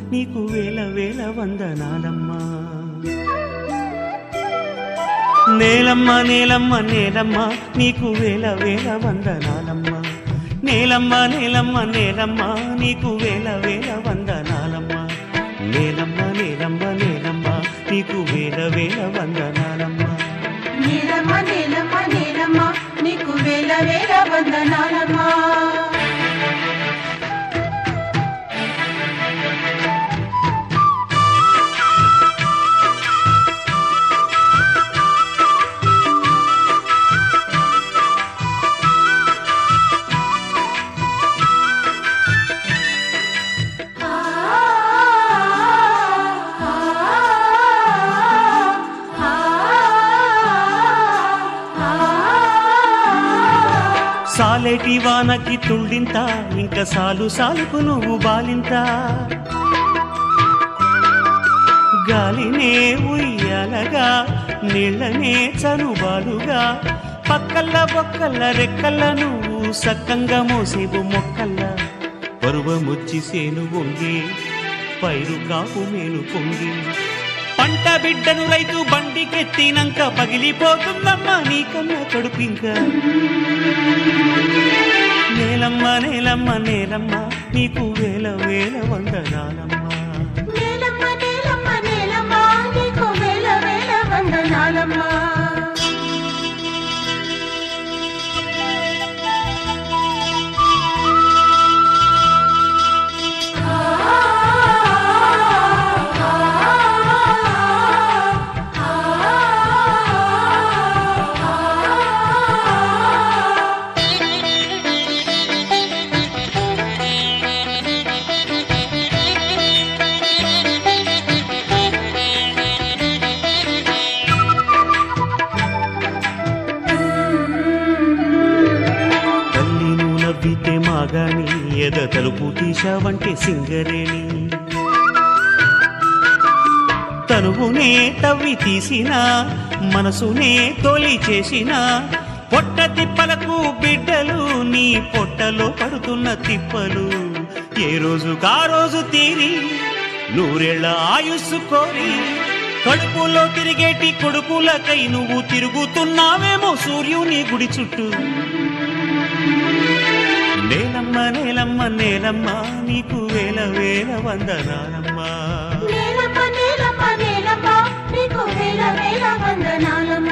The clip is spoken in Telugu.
నీకు వేల వేల వందనాలమ్మా నేలమ్మ నేలమ్మ నేలమ్మ నీకు వేల వేల వందనాలమ్మా నేలమ్మ నేలమ్మ నేలమ్మ నీకు వేల వేల వందనాలమ్మా నేలమ్మ నేలమ్మ నేలమ్మ నీకు వేల వేల వందనాలమ్మా నీలమ్మ నీలమ్మ నీలమ్మ నీకు వేల వేల వందనాలమ్మా సాలేటి వానకి తుళ్ళింత ఇంకా సాలు సాలుకు నువ్వు బాలింత గాలినే ఉయ్యాలగా నీళ్ళనే చనుబాలుగా పక్కల్ల బొక్కల్ల రెక్కల్ల నువ్వు సక్కంగా మోసేవు మొక్కల్ల పరువముచ్చి సేను వంగి పైరు కాపు మేలు పొంగి పంట బిడ్డను రైతు బండికెత్తినంక పగిలిపోతుందమ్మా నీకన్నా కడుపింక నేలమ్మ నేలమ్మ నేలమ్మ నీకు వేల వేల వందనాలమ్మా నీలమ్మ నీలమ్మ నీలమ్మ నీకు వేల వేల వందనాలమ్మా తల్లి నువ్వు నవ్వితే మాగాని ఎద తలుపు తీశావంటే సింగరేణి తనువునే తవ్వి తీసిన మనసునే తోలి చేసిన పొట్ట తిప్పలకు బిడ్డలు నీ పొట్టలో పడుతున్న తిప్పలు ఏ రోజు కా రోజు తీరి నూరేళ్ల ఆయుస్సు కోరి కడుపులో తిరిగేటి కొడుకులకై నువ్వు తిరుగుతున్నావేమో సూర్యుని గుడి చుట్టూ నేలమ్మ నేలమ్మ నేలమ్మ నీకు వేల వేల వందనాలమ్మా నీలమ్మ నీలమ్మ నీలమ్మ నీకు వేల వేల వందనాలమ్మా